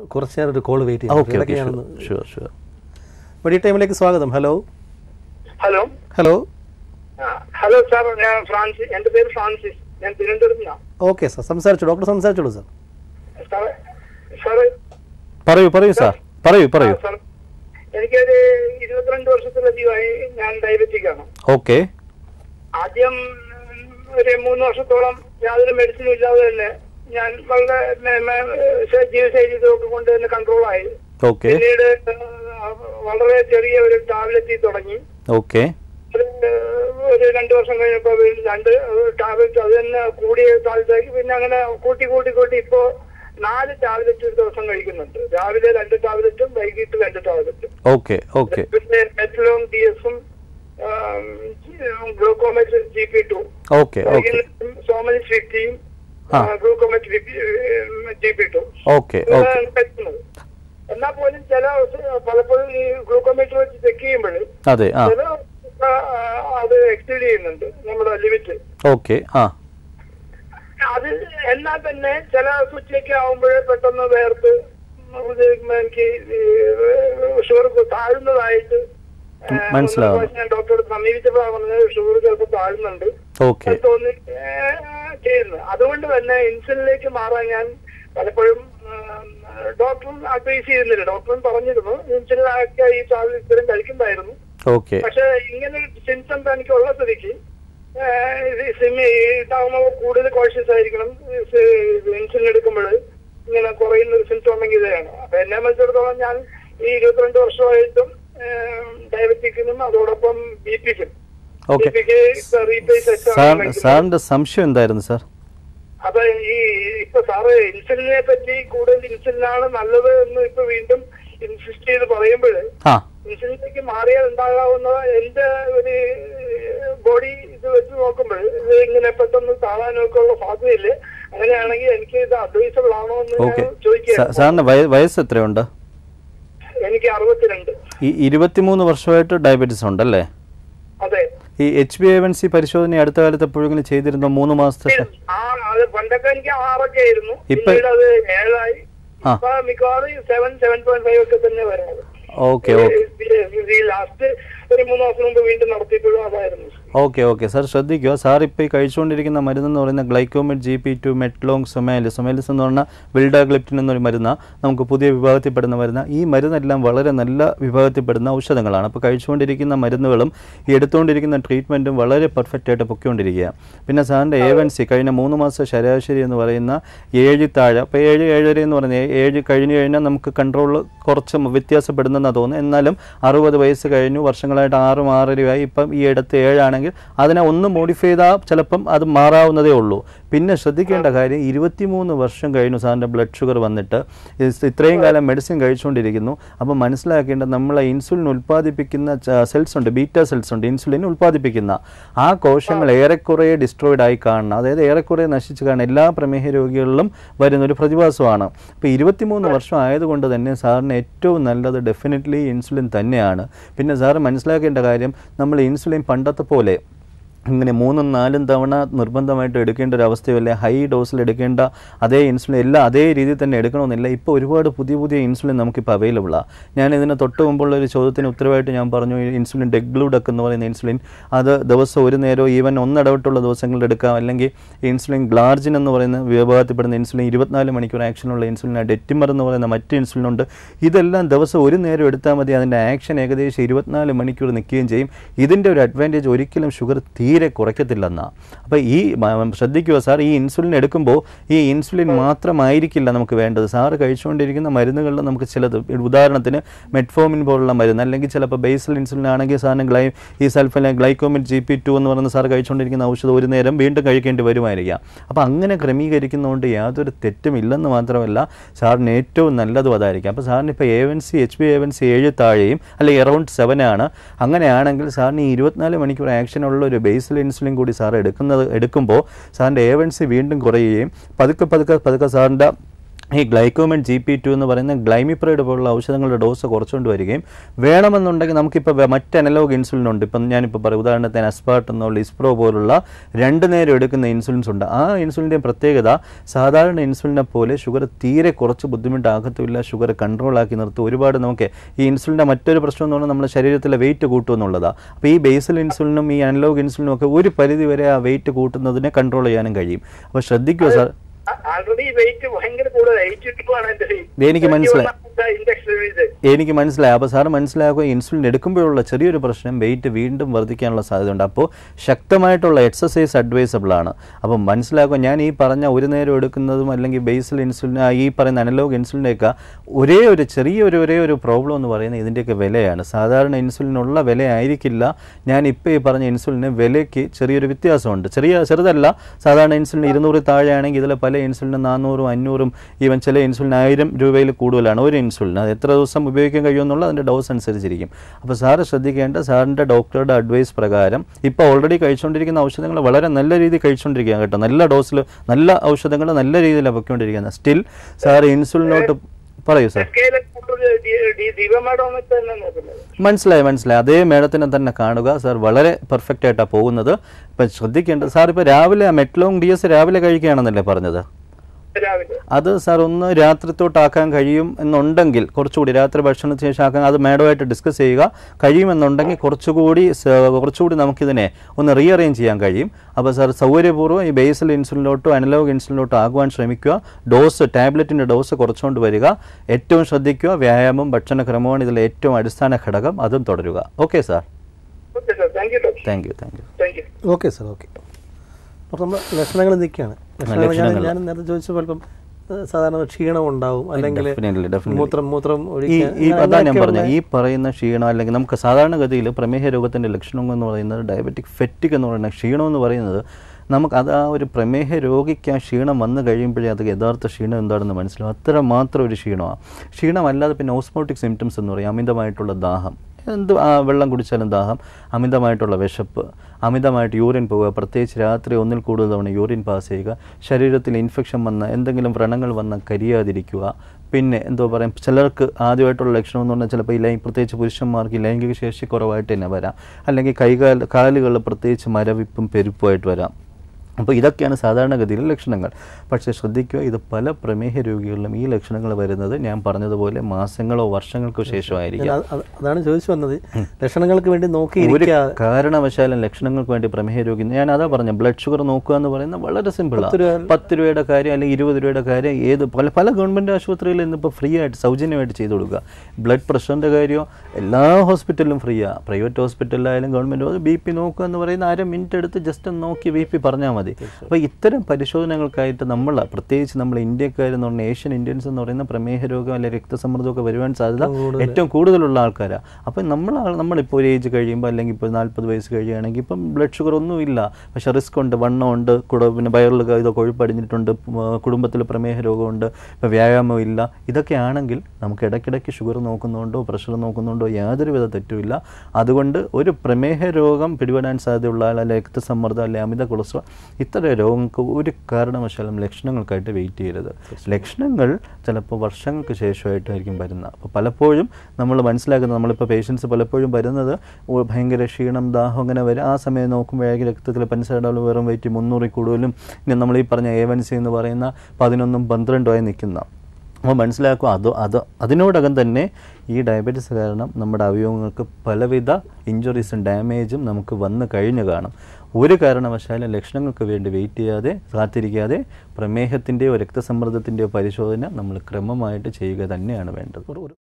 കുറച്ച് നേരം ഒരു കോൾ വെയിറ്റ് ഓക്കെ ചെയ്യാം ഓക്കെ ഇടയ്ക്ക് ഞാനൊന്ന് ഷുവർ ഷുവർ വെടി ടൈമിലേക്ക് സ്വാഗതം ഹലോ ഹലോ ഹലോ ആ, ഹലോ സാർ ഞാൻ ഫ്രാൻസിസ് എന്റെ പേര് ഫ്രാൻസിസ് ഞാൻ തിരുവനന്തപുരത്ത് നിന്നാണ് ഓക്കെ സാർ സംസാരിച്ചു ഡോക്ടർ സംസാരിച്ചോളൂ സാർ സാറേ സാറ് പറയൂ പറയൂ സാർ പറയൂ പറയൂ ആ, സാർ എനിക്കൊരു ഇരുപത്തിരണ്ട് വർഷത്തിലധികമായി ഞാൻ ഡയബറ്റിക് ആണ് ഓക്കെ ആദ്യം ഉം, ഒരു മൂന്ന് വർഷത്തോളം യാതൊരു മെഡിസിനും ഇല്ലാതെ തന്നെ ഞാൻ വളരെ മെ- മെ- ജീവിതശൈലി ഇതൊക്കെ കൊണ്ട് തന്നെ കൺട്രോൾ ആയി ഓക്കെ പിന്നീട് ആ, വളരെ ചെറിയ ഒരു ടാബ്ലറ്റ് തുടങ്ങി ഓക്കെ ഒരു ഒരു രണ്ടു വർഷം കഴിഞ്ഞപ്പോ വീണ്ടും രണ്ട് ടാബ്ലറ്റ് അത് തന്നെ കൂടിയ ടാബ്ലറ്റ് പിന്നെ അങ്ങനെ കൂട്ടി കൂട്ടി കൂട്ടി ഇപ്പോ നാല് ടാബ്ലറ്റ് ഒരു ദിവസം കഴിക്കുന്നുണ്ട് രാവിലെ രണ്ട് ടാബ്ലറ്റും വൈകിട്ട് രണ്ട് ടാബ്ലറ്റും ഓക്കെ ഓക്കെ പിന്നെ മെറ്റ്ലോങ് ഡി എസും Glucomet G P two okay okay സോമനി ഫിഫ്റ്റിയും ആ. Glucomet G P two okay okay കഴിക്കുന്നത് എന്നാൽ പോലും ചില ദിവസം പലപ്പോഴും ഈ ഗ്ലൂക്കോമീറ്റർ വെച്ച് ചെക്ക് ചെയ്യുമ്പോൾ അതെ ആ ചില ആ, അത് എക്സ്റ്റീഡ് ചെയ്യുന്നുണ്ട് നമ്മുടെ ലിമിറ്റ് ഓക്കെ ആ അത് എന്നാൽ തന്നെ ചില സ്വിച്ചൊക്കെ ആവുമ്പോഴേ പെട്ടെന്ന് വേർത്ത് ഇത് എനിക്ക് ഷുഗർ താഴുന്നതായിട്ട് ആ, ഉം, മനസ്സിലാവുന്നു. ഒന്ന് പ്രാവശ്യം ഞാൻ ഡോക്ടറെ സമീപിച്ചപ്പോഴാണ് പറഞ്ഞത് ഷുഗർ ചിലപ്പോൾ താഴുന്നുണ്ട് ഓക്കെ അത് തോന്നി ആ, ചെയ്യുന്നു അതുകൊണ്ട് തന്നെ ഇൻസുലിനിലേക്ക് മാറാൻ ഞാൻ പലപ്പോഴും ഡോക്ടറും അഡ്വൈസ് ചെയ്യുന്നില്ല ഡോക്ടറും പറഞ്ഞിരുന്നു ഇൻസുലിൻ ഒക്കെ ഈ ടാബ്ലറ്റ് ഇത്തരം കഴിക്കുന്നതായിരുന്നു ഓക്കെ പക്ഷെ ഇങ്ങനെ സിംറ്റംസ് എനിക്കുള്ള സ്ഥിതിക്ക് ഇതാകുമ്പോൾ കൂടുതൽ കോഷ്യസ് ആയിരിക്കണം ഇൻസുലിൻ എടുക്കുമ്പോൾ ഇങ്ങനെ കുറയുന്ന ഒരു സിംറ്റം ഉണ്ടെങ്കിൽ ഇതാണ് അപ്പൊ എന്നെ സംബന്ധിച്ചിടത്തോളം ഞാൻ ഈ ഇരുപത്തിരണ്ട് വർഷമായിട്ടും ഡയബറ്റിക്കിനും അതോടൊപ്പം ബി പിക്കും ഓക്കെ ബി പിക്ക് റീപ്ലേസ് സാർ സാറിന്റെ സംശയം എന്തായിരുന്നു സാർ അപ്പൊ ഈ ഇപ്പൊ സാറ് ഇൻസുലിനെ പറ്റി കൂടുതൽ ഇൻസുലിനാണ് നല്ലത് എന്ന് ഇപ്പൊ വീണ്ടും ഇൻസിസ്റ്റ് ചെയ്ത് പറയുമ്പോൾ ആ ഇൻസുലിനിലേക്ക് മാറിയാൽ ഉണ്ടാകാവുന്ന എന്റെ ഒരു ബോഡി ഇത് വെച്ച് നോക്കുമ്പോൾ ഇത് ഇങ്ങനെ പെട്ടെന്ന് താഴാനൊക്കെ ഉള്ള സാധ്യതയില്ലേ അങ്ങനെയാണെങ്കിൽ എനിക്ക് ഇത് അഡ്വൈസബിൾ ആണോ എന്ന് ഓക്കെ ഞാൻ ചോദിക്കുക സാറിന്റെ വയ- വയസ്സ് എത്രയുണ്ട് എനിക്ക് അറുപത്തിരണ്ട് ഈ ഇരുപത്തിമൂന്ന് വർഷമായിട്ട് ഡയബറ്റീസ് ഉണ്ടല്ലേ അതെ ഈ H B A one C പരിശോധന അടുത്ത കാലത്ത് എപ്പോഴെങ്കിലും ചെയ്തിരുന്നോ മൂന്ന് മാസത്തെ ശേ- ആ അത് പണ്ടൊക്കെ എനിക്ക് ആറൊക്കെ ആയിരുന്നു ഇപ്പൊ- പിന്നീട് അത് ഏഴായി ആ. ഇപ്പൊ മിക്കവാറും സെവൻ സെവൻ പോയിന്റ് ഫൈവ് ഒക്കെ തന്നെ വരുന്നത് ഓക്കെ ഓക്കെ ഈ ലാസ്റ്റ് ഒരു മൂന്ന് മാസം മുമ്പ് വീണ്ടും നടത്തിയപ്പോഴും അതായിരുന്നു ഓക്കെ ഓക്കെ സാർ ശ്രദ്ധിക്കുക സാർ ഇപ്പോൾ ഈ കഴിച്ചുകൊണ്ടിരിക്കുന്ന മരുന്ന് എന്ന് പറയുന്ന Glycomet G P two Metlong സൊമാലിസ് സൊമാലിസ് എന്ന് പറഞ്ഞാൽ വിൽഡാഗ്ലിപ്റ്റിൻ എന്നൊരു മരുന്ന് നമുക്ക് പുതിയ വിഭാഗത്തിൽപ്പെടുന്ന മരുന്ന് ഈ മരുന്നെല്ലാം വളരെ നല്ല വിഭാഗത്തിൽപ്പെടുന്ന ഔഷധങ്ങളാണ് അപ്പോൾ കഴിച്ചുകൊണ്ടിരിക്കുന്ന മരുന്നുകളും ഈ എടുത്തുകൊണ്ടിരിക്കുന്ന ട്രീറ്റ്മെൻറ്റും വളരെ പെർഫെക്റ്റ് ആയിട്ട് പൊയ്ക്കൊണ്ടിരിക്കുക പിന്നെ സാറിൻ്റെ എ വൺ സി കഴിഞ്ഞ മൂന്ന് മാസം ശരാശരി എന്ന് പറയുന്ന ഏഴ് താഴെ അപ്പോൾ ഏഴ് ഏഴര എന്ന് പറഞ്ഞാൽ ഏഴ് കഴിഞ്ഞ് കഴിഞ്ഞാൽ നമുക്ക് കൺട്രോൾ കുറച്ച് വ്യത്യാസപ്പെടുന്നെന്നാണ് തോന്നുന്നത് എന്നാലും അറുപത് വയസ്സ് കഴിഞ്ഞു വർഷങ്ങളായിട്ട് ആറും ആറരയായി ഇപ്പം ഈ അടുത്ത് ഏഴാണെങ്കിൽ അതിനെ ഒന്ന് മോഡിഫൈ ചെയ്താൽ ചിലപ്പം അത് മാറാവുന്നതേ ഉള്ളൂ പിന്നെ ശ്രദ്ധിക്കേണ്ട കാര്യം ഇരുപത്തിമൂന്ന് വർഷം കഴിഞ്ഞു സാറിൻ്റെ ബ്ലഡ് ഷുഗർ വന്നിട്ട് ഇത് ഇത്രയും കാലം മെഡിസിൻ കഴിച്ചുകൊണ്ടിരിക്കുന്നു അപ്പോൾ മനസ്സിലാക്കേണ്ടത് നമ്മളെ ഇൻസുലിൻ ഉൽപ്പാദിപ്പിക്കുന്ന സെൽസ് ഉണ്ട് ബീറ്റ സെൽസ് ഉണ്ട് ഇൻസുലിൻ ഉൽപ്പാദിപ്പിക്കുന്ന ആ കോശങ്ങൾ ഏറെക്കുറെ ഡിസ്ട്രോയിഡ് ആയി കാണണം അതായത് ഏറെക്കുറെ നശിച്ച് കാണണം എല്ലാ പ്രമേഹ രോഗികളിലും വരുന്ന ഒരു പ്രതിഭാസമാണ് അപ്പോൾ ഇരുപത്തിമൂന്ന് വർഷം ആയതുകൊണ്ട് തന്നെ സാറിന് ഏറ്റവും നല്ലത് ഡെഫിനറ്റ്ലി ഇൻസുലിൻ തന്നെയാണ് പിന്നെ സാറ് മനസ്സിലാക്കേണ്ട കാര്യം നമ്മൾ ഇൻസുലിൻ പണ്ടത്തെ പോലെ ഇങ്ങനെ മൂന്നും നാലും തവണ നിർബന്ധമായിട്ട് എടുക്കേണ്ട ഒരു അവസ്ഥയല്ല ഹൈ ഡോസിൽ എടുക്കേണ്ട അതേ ഇൻസുലിൻ എല്ലാം അതേ രീതിയിൽ തന്നെ എടുക്കണമെന്നില്ല ഇപ്പോൾ ഒരുപാട് പുതിയ പുതിയ ഇൻസുലിൻ നമുക്കിപ്പോൾ അവൈലബിളാണ് ഞാൻ ഇതിന് തൊട്ട് മുമ്പുള്ള ഒരു ചോദ്യത്തിന് ഉത്തരവായിട്ട് ഞാൻ പറഞ്ഞു ഈ ഇൻസുലിൻ ഡെഗ്ലൂഡക്ക് എന്ന് പറയുന്ന ഇൻസുലിൻ അത് ദിവസം ഒരു നേരമോ ഈവൻ ഒന്നിടവിട്ടുള്ള ദിവസങ്ങളിൽ എടുക്കാം അല്ലെങ്കിൽ ഇൻസുലിൻ ഗ്ലാർജിൻ എന്ന് പറയുന്ന വിഭാഗത്തിൽപ്പെടുന്ന ഇൻസുലിൻ ഇരുപത്തിനാല് മണിക്കൂർ ആക്ഷനുള്ള ഇൻസുലിൻ ഡെറ്റിമർ എന്ന് പറയുന്ന മറ്റ് ഇൻസുലിൻ ഉണ്ട് ഇതെല്ലാം ദിവസം ഒരു നേരം എടുത്താൽ മതി അതിൻ്റെ ആക്ഷൻ ഏകദേശം ഇരുപത്തിനാല് മണിക്കൂർ നിൽക്കുകയും ചെയ്യും ഇതിൻ്റെ ഒരു അഡ്വാൻറ്റേജ് ഒരിക്കലും ഷുഗർ തീരെ കുറയ്ക്കത്തില്ലെന്നാണ് അപ്പോൾ ഈ മ- ശ്രദ്ധിക്കുക സാർ ഈ ഇൻസുലിൻ എടുക്കുമ്പോൾ ഈ ഇൻസുലിൻ മാത്രമായിരിക്കില്ല നമുക്ക് വേണ്ടത് സാറ് കഴിച്ചുകൊണ്ടിരിക്കുന്ന മരുന്നുകളിൽ നമുക്ക് ചിലത് ഉദാഹരണത്തിന് മെറ്റ്ഫോമിൻ പോലുള്ള മരുന്ന് അല്ലെങ്കിൽ ചിലപ്പോൾ ബേസൽ ഇൻസുലിൻ ആണെങ്കിൽ സാറിന് ഗ്ലൈ ഈ സൾഫിലെ ഗ്ലൈക്കോമിൻ ജി പി ടു എന്ന് പറയുന്ന സാർ കഴിച്ചുകൊണ്ടിരിക്കുന്ന ഔഷധം ഒരു നേരം വീണ്ടും കഴിക്കേണ്ടി വരുമായിരിക്കാം അപ്പോൾ അങ്ങനെ ക്രമീകരിക്കുന്നതുകൊണ്ട് യാതൊരു തെറ്റും ഇല്ലെന്ന് മാത്രമല്ല സാറിന് ഏറ്റവും നല്ലതും അതായിരിക്കും അപ്പോൾ സാറിന് ഇപ്പോൾ A one C H B A one C ഏഴ് താഴെയും അല്ലെങ്കിൽ എറൗണ്ട് സെവൻ ആണ് അങ്ങനെയാണെങ്കിൽ സാറിന് ഈ ഇരുപത്തിനാല് മണിക്കൂർ ആക്ഷനുള്ള ഒരു ബേസൽ ഇൻസുലിൻ കൂടി സാർ എടുക്കുന്നത് എടുക്കുമ്പോൾ സാറിൻ്റെ എ വൻ സി വീണ്ടും കുറയുകയും പതുക്കെ പതുക്കെ പതുക്കെ സാറിൻ്റെ ഈ ഗ്ലൈക്കോമെൻ ജി പി ടു എന്ന് പറയുന്ന ഗ്ലൈമിപ്രൈഡ് പോലുള്ള ഔഷധങ്ങളുടെ ഡോസ് കുറച്ചുകൊണ്ട് വരികയും വേണമെന്നുണ്ടെങ്കിൽ നമുക്കിപ്പോൾ വേ- മറ്റ് അനലോഗ് ഇൻസുലിൻ ഉണ്ട് ഇപ്പം ഞാനിപ്പോൾ പറയും ഉദാഹരണത്തിന് അസ്പാർട്ട് എന്നുള്ള ഇസ്പ്രോ പോലുള്ള രണ്ട് നേരം എടുക്കുന്ന ഇൻസുലിൻസ് ഉണ്ട് ആ ഇൻസുലിൻ്റെ പ്രത്യേകത സാധാരണ ഇൻസുലിനെ പോലെ ഷുഗർ തീരെ കുറച്ച് ബുദ്ധിമുട്ടാകത്തുമില്ല ഷുഗർ കൺട്രോളാക്കി നിർത്തും ഒരുപാട് നമുക്ക് ഈ ഇൻസുലിൻ്റെ മറ്റൊരു പ്രശ്നം എന്ന് പറഞ്ഞാൽ നമ്മുടെ ശരീരത്തിലെ വെയിറ്റ് കൂട്ടും എന്നുള്ളതാണ് അപ്പോൾ ഈ ബേസൽ ഇൻസുലിനും ഈ അനലോഗ് ഇൻസുലിനും ഒക്കെ ഒരു പരിധി വരെ ആ വെയിറ്റ് കൂട്ടുന്നതിനെ കൺട്രോൾ ചെയ്യാനും കഴിയും അപ്പോൾ ശ്രദ്ധിക്കുക സാർ ആൾറെഡി വെയിറ്റ് ഭയങ്കര കൂടുതൽ എയ്റ്റി ടു ആണ് എന്റെ എനിക്ക് മനസ്സിലായി. ഇൻഡെക്സ് ഇത് എനിക്ക് മനസ്സിലായി അപ്പോൾ സാറ് മനസ്സിലാക്കുക ഇൻസുലിൻ എടുക്കുമ്പോഴുള്ള ചെറിയൊരു പ്രശ്നം വെയിറ്റ് വീണ്ടും വർദ്ധിക്കാനുള്ള സാധ്യതയുണ്ട് അപ്പോൾ ശക്തമായിട്ടുള്ള എക്സസൈസ് അഡ്വൈസബിൾ ആണ് അപ്പം മനസ്സിലാക്കുക ഞാൻ ഈ പറഞ്ഞ ഒരു നേരം എടുക്കുന്നതും അല്ലെങ്കിൽ ബേസൽ ഇൻസുലിൻ ഈ പറയുന്ന അനലോഗ് ഇൻസുലിൻ്റെയൊക്കെ ഒരേ ഒരു ചെറിയൊരു ഒരേ ഒരു പ്രോബ്ലം എന്ന് പറയുന്നത് ഇതിൻ്റെയൊക്കെ വിലയാണ് സാധാരണ ഇൻസുലിനുള്ള വില ആയിരിക്കില്ല ഞാൻ ഇപ്പോൾ ഈ പറഞ്ഞ ഇൻസുലിന് വിലയ്ക്ക് ചെറിയൊരു വ്യത്യാസമുണ്ട് ചെറിയ ചെറുതല്ല സാധാരണ ഇൻസുലിൻ ഇരുന്നൂറ് താഴെയാണെങ്കിൽ ഇതിലെ പല ഇൻസുലിനും നാനൂറും അഞ്ഞൂറും ഈവൻ ചില ഇൻസുലിൻ ആയിരം രൂപയിൽ കൂടുതലാണ് ഒരു ഇൻസുലിൻ അത് എത്ര ദിവസം ഉപയോഗിക്കാൻ കഴിയുമെന്നുള്ള അതിൻ്റെ ഡോസ് അനുസരിച്ചിരിക്കും അപ്പോൾ സാറ് ശ്രദ്ധിക്കേണ്ട സാറിൻ്റെ ഡോക്ടറുടെ അഡ്വൈസ് പ്രകാരം ഇപ്പോൾ ഓൾറെഡി കഴിച്ചുകൊണ്ടിരിക്കുന്ന ഔഷധങ്ങൾ വളരെ നല്ല രീതിയിൽ കഴിച്ചുകൊണ്ടിരിക്കുകയാണ് കേട്ടോ നല്ല ഡോസിൽ നല്ല ഔഷധങ്ങൾ നല്ല രീതിയിൽ പൊയ്ക്കൊണ്ടിരിക്കുന്നത് സ്റ്റിൽ സാർ ഇൻസുലിനോട്ട് പറയൂ സാർ സ്കെയിലെ കൂടുതൽ ദിവമാടോന്ന് തന്നെ നോക്കുന്നത് മനസ്സിലായി മനസ്സിലായി അതേ മേഡത്തിനെ തന്നെ കാണുക സാർ വളരെ പെർഫെക്റ്റ് ആയിട്ടാണ് പോകുന്നത് ഇപ്പം ശ്രദ്ധിക്കേണ്ടത് സാർ ഇപ്പോൾ രാവിലെ മെറ്റ്ലോങ് ഡി എസ് രാവിലെ കഴിക്കുകയാണെന്നല്ലേ പറഞ്ഞത് രാവിലെ അത് സാർ ഒന്ന് രാത്രിത്തോട്ടാക്കാൻ കഴിയും എന്നുണ്ടെങ്കിൽ കുറച്ചുകൂടി രാത്രി ഭക്ഷണത്തിന് ശേഷം ആക്കാൻ അത് മേഡമായിട്ട് ഡിസ്കസ് ചെയ്യുക കഴിയുമെന്നുണ്ടെങ്കിൽ കുറച്ചുകൂടി സ- കുറച്ചുകൂടി നമുക്കിതിനെ ഒന്ന് റീഅറേഞ്ച് ചെയ്യാൻ കഴിയും അപ്പോൾ സാർ സൗകര്യപൂർവ്വം ഈ ബേസൽ ഇൻസുലിനോട്ടോ അനലോഗ് ഇൻസുലിനോട്ടോ ആകുവാൻ ശ്രമിക്കുക ഡോസ് ടാബ്ലറ്റിൻ്റെ ഡോസ് കുറച്ചുകൊണ്ട് വരിക ഏറ്റവും ശ്രദ്ധിക്കുക വ്യായാമം ഭക്ഷണക്രമമാണ് ഇതിലെ ഏറ്റവും അടിസ്ഥാന ഘടകം അതും തുടരുക okay sir okay sir thank you doctor thank you thank you thank you okay sir okay അപ്പോൾ നമ്മൾ ലക്ഷണങ്ങൾ നിൽക്കുകയാണ് ലക്ഷണങ്ങൾ ഞാൻ ലക്ഷണങ്ങൾ. ഞാൻ നേരത്തെ ചോദിച്ചപ്പോൾ അല്പം ഏഹ്, സാധാരണ ക്ഷീണം ഉണ്ടാവും അല്ലെങ്കിൽ Definitely, definitely. മൂത്രം മൂത്രം ഈ ഒഴിക്കാൻ ഈ അങ്ങനെ- അതാ ഞാൻ അങ്ങനെയൊക്കെ പറഞ്ഞ ഉള്ള- ഈ പറയുന്ന ക്ഷീണം അല്ലെങ്കിൽ നമുക്ക് സാധാരണഗതിയിൽ പ്രമേഹ രോഗത്തിൻ്റെ ലക്ഷണം എന്ന് പറയുന്നത് ഡയബറ്റിക് ഫെറ്റിക് എന്ന് പറയുന്ന ക്ഷീണം എന്ന് പറയുന്നത് നമുക്ക് അത് ആ ഒരു പ്രമേഹ രോഗിക്ക് ആ ക്ഷീണം വന്നു കഴിയുമ്പോഴേ അത് യഥാർത്ഥ ക്ഷീണം എന്താണെന്ന് മനസ്സിലാവും അത്ര മാത്രം ഒരു ക്ഷീണമാണ് ക്ഷീണമല്ലാതെ പിന്നെ ഓസ്മോട്ടിക് സിംറ്റംസ് എന്ന് പറയും അമിതമായിട്ടുള്ള ദാഹം എന്ത് ആ വെള്ളം കുടിച്ചാലും ദാഹം അമിതമായിട്ടുള്ള വിശപ്പ് അമിതമായിട്ട് യൂറിൻ പോവുക പ്രത്യേകിച്ച് രാത്രി ഒന്നിൽ കൂടുതൽ തവണ യൂറിൻ പാസ് ചെയ്യുക ശരീരത്തിൽ ഇൻഫെക്ഷൻ വന്ന എന്തെങ്കിലും വ്രണങ്ങൾ വന്ന കരിയാതിരിക്കുക പിന്നെ എന്തോ പറയാം ചിലർക്ക് ആദ്യമായിട്ടുള്ള ലക്ഷണം എന്ന് പറഞ്ഞാൽ ചിലപ്പോൾ ഈ ലൈ പ്രത്യേകിച്ച് പുരുഷന്മാർക്ക് ഈ ലൈംഗിക ശേഷി കുറവായിട്ട് തന്നെ വരാം അല്ലെങ്കിൽ കൈകാൽ കാലുകളിൽ പ്രത്യേകിച്ച് മരവിപ്പും പെരുപ്പുമായിട്ട് വരാം അപ്പോൾ ഇതൊക്കെയാണ് സാധാരണഗതിയിലെ ലക്ഷണങ്ങൾ പക്ഷേ ശ്രദ്ധിക്കുക ഇത് പല പ്രമേഹ രോഗികളിലും ഈ ലക്ഷണങ്ങൾ വരുന്നത് ഞാൻ പറഞ്ഞതുപോലെ മാസങ്ങളോ വർഷങ്ങൾക്കോ ശേഷമായിരിക്കും ഞാൻ അത് അത് അതാണ് ചോദിച്ചു വന്നത് ലക്ഷണങ്ങൾക്ക് വേണ്ടി ഒരു നോക്കിയിരിക്കാതെ കാരണവശാലും ലക്ഷണങ്ങൾക്ക് വേണ്ടി പ്രമേഹ രോഗി ഞാൻ അതാ പറഞ്ഞ ബ്ലഡ് ഷുഗർ നോക്കുക എന്ന് പറയുന്നത് വളരെ സിമ്പിളാണ് പത്ത് രൂപ- പത്ത് രൂപയുടെ കാര്യം അല്ലെങ്കിൽ ഇരുപത് രൂപയുടെ കാര്യം ഏത് പല പല ഗവൺമെൻറ് ആശുപത്രികളിൽ ഇന്നിപ്പോൾ ഫ്രീ ആയിട്ട് സൗജന്യമായിട്ട് ചെയ്തു കൊടുക്കുക ബ്ലഡ് പ്രഷറിൻ്റെ കാര്യമോ എല്ലാ ഹോസ്പിറ്റലിലും ഫ്രീയാണ് പ്രൈവറ്റ് ഹോസ്പിറ്റലിലായാലും ഗവൺമെൻറ് ബി പി നോക്കുക എന്ന് പറയുന്ന അര മിനിറ്റ് എടുത്ത് ജസ്റ്റ് ഒന്ന് നോക്കി ബി പി പറഞ്ഞാൽ മതി അപ്പോൾ ഇത്തരം പരിശോധനകൾക്കായിട്ട് നമ്മൾ പ്രത്യേകിച്ച് നമ്മൾ ഇന്ത്യക്കാരെന്ന് പറഞ്ഞ ഏഷ്യൻ ഇന്ത്യൻസ് എന്ന് പറയുന്ന പ്രമേഹ രോഗം അല്ലെങ്കിൽ രക്തസമ്മർദ്ദമൊക്കെ വരുവാൻ സാധ്യത ഏറ്റവും കൂടുതലുള്ള ആൾക്കാരാണ് അപ്പം നമ്മൾ നമ്മളിപ്പോൾ ഒരു ഏജ് കഴിയുമ്പോൾ അല്ലെങ്കിൽ ഇപ്പോൾ നാൽപ്പത് വയസ്സ് കഴിയുകയാണെങ്കിൽ ഇപ്പം ബ്ലഡ് ഷുഗർ ഒന്നും ഇല്ല പക്ഷേ റിസ്ക് ഉണ്ട് വണ്ണമുണ്ട് കൂടെ പിന്നെ വയറിൽ ഇത് കൊഴുപ്പടിഞ്ഞിട്ടുണ്ട് കുടുംബത്തിൽ പ്രമേഹ രോഗമുണ്ട് ഇപ്പോൾ വ്യായാമം ഇല്ല ഇതൊക്കെ ആണെങ്കിൽ നമുക്ക് ഇടയ്ക്കിടയ്ക്ക് ഷുഗർ നോക്കുന്നുണ്ടോ പ്രഷർ നോക്കുന്നുണ്ടോ യാതൊരുവിധ തെറ്റുമില്ല അതുകൊണ്ട് ഒരു പ്രമേഹ രോഗം പിടിപെടാൻ സാധ്യതയുള്ള ആൾ അല്ലെങ്കിൽ രക്തസമ്മർദ്ദം അല്ലെങ്കിൽ അമിത കൊളസ്ട്രോൾ ഇത്തരം രോഗങ്ങൾക്ക് ഒരു കാരണവശാലും ലക്ഷണങ്ങൾക്കായിട്ട് വെയിറ്റ് ചെയ്യരുത് ലക്ഷണങ്ങൾ ചിലപ്പോൾ വർഷങ്ങൾക്ക് ശേഷമായിട്ടായിരിക്കും വരുന്നത് അപ്പോൾ പലപ്പോഴും നമ്മൾ മനസ്സിലാക്കുന്നത് നമ്മളിപ്പോൾ പേഷ്യൻസ് പലപ്പോഴും വരുന്നത് ഓ, ഭയങ്കര ക്ഷീണം ദാഹം അങ്ങനെ വരും ആ സമയം നോക്കുമ്പോഴേക്കും രക്തത്തിൽ പഞ്ചസാര അളവ് വെറും വെയിറ്റ് മുന്നൂറിൽ കൂടുതലും ഇനി നമ്മൾ ഈ പറഞ്ഞ എ വൻ സി എന്ന് പറയുന്ന പതിനൊന്നും പന്ത്രണ്ടും ആയി നിൽക്കുന്ന അപ്പോൾ മനസ്സിലാക്കുക അത് അത് അതിനോടകം തന്നെ ഈ ഡയബറ്റീസ് കാരണം നമ്മുടെ അവയവങ്ങൾക്ക് പലവിധ ഇഞ്ചുറീസും ഡാമേജും നമുക്ക് വന്നു കഴിഞ്ഞു കാണും ഒരു കാരണവശാലും ലക്ഷണങ്ങൾക്ക് വേണ്ടി വെയിറ്റ് ചെയ്യാതെ കാത്തിരിക്കാതെ പ്രമേഹത്തിൻ്റെയോ രക്തസമ്മർദ്ദത്തിൻ്റെയോ പരിശോധന നമ്മൾ ക്രമമായിട്ട് ചെയ്യുക തന്നെയാണ് വേണ്ടത് ഒരു- ഒരു